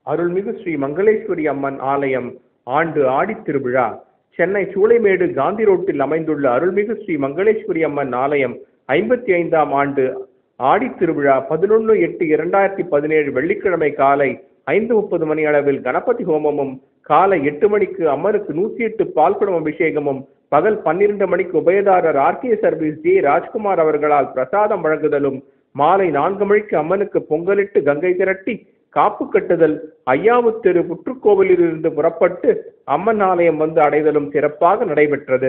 அருள்மிகு ஸ்ரீ மங்களேஸ்வரி அம்மன் ஆலயம் ஆண்டு ஆடித் திருவிழா சென்னை சூளைமேடு காந்தி ரோட்டில் அமைந்துள்ள அருள்மிகு ஸ்ரீ மங்களேஸ்வரி அம்மன் ஆலயம் ஐம்பத்தி ஐந்தாம் ஆண்டு ஆடித் திருவிழா பதினொன்று எட்டு இரண்டாயிரத்தி பதினேழு வெள்ளிக்கிழமை காலை ஐந்து முப்பது மணி அளவில் கணபதி ஹோமமும் காலை எட்டு மணிக்கு அம்மனுக்கு நூற்றி எட்டு பால்குடம் அபிஷேகமும் பகல் பன்னிரண்டு மணிக்கு உபயதாரர் ஆர்கே சர்வீஸ் ஜே ராஜ்குமார் அவர்களால் பிரசாதம் வழங்குதலும் மாலை நான்கு மணிக்கு அம்மனுக்கு பொங்கலிட்டு கங்கை திரட்டி காப்பு கட்டுதல் ஐயாவுத்தெரு புற்றுக்கோவிலிலிருந்து புறப்பட்டு அம்மன் ஆலயம் வந்து அடைதலும் சிறப்பாக நடைபெற்றது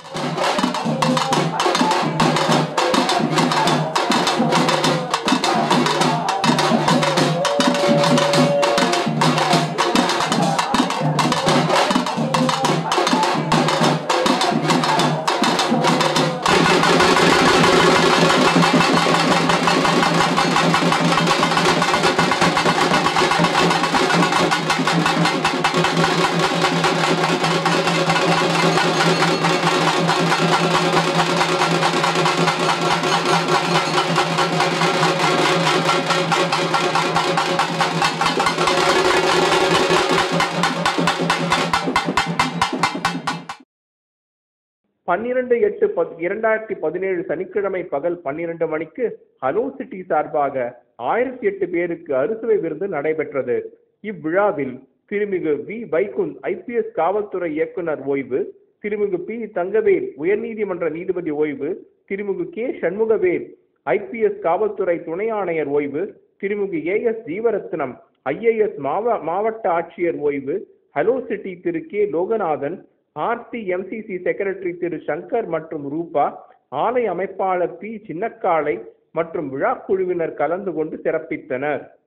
பன்னிரண்டு எட்டு பத் இரண்டாயிரத்தி பதினேழு சனிக்கிழமை பகல் பன்னிரண்டு மணிக்கு ஹலோ சிட்டி சார்பாக ஆயிரத்தி எட்டு பேருக்கு அறுசுவை விருது நடைபெற்றது இவ்விழாவில் திருமிகு வி வைகுந்த் ஐபிஎஸ் காவல்துறை இயக்குனர் ஓய்வு திருமிகு பி தங்கவேல் உயர்நீதிமன்ற நீதிபதி ஓய்வு திருமிகு கே சண்முகவேல் ஐபிஎஸ் காவல்துறை துணை ஆணையர் ஓய்வு திருமிகு ஏ எஸ் ஜீவரத்னம் ஐஏஎஸ் மாவ மாவட்ட ஆட்சியர் ஓய்வு ஹலோ சிட்டி திரு K Loganathan RT MCC secretary திரு சங்கர் மற்றும் ரூபா ஆலை அமைப்பாளர் பி சின்னக்காளை மற்றும் விழா குழுவினர் கலந்து கொண்டு சிறப்பித்தனர்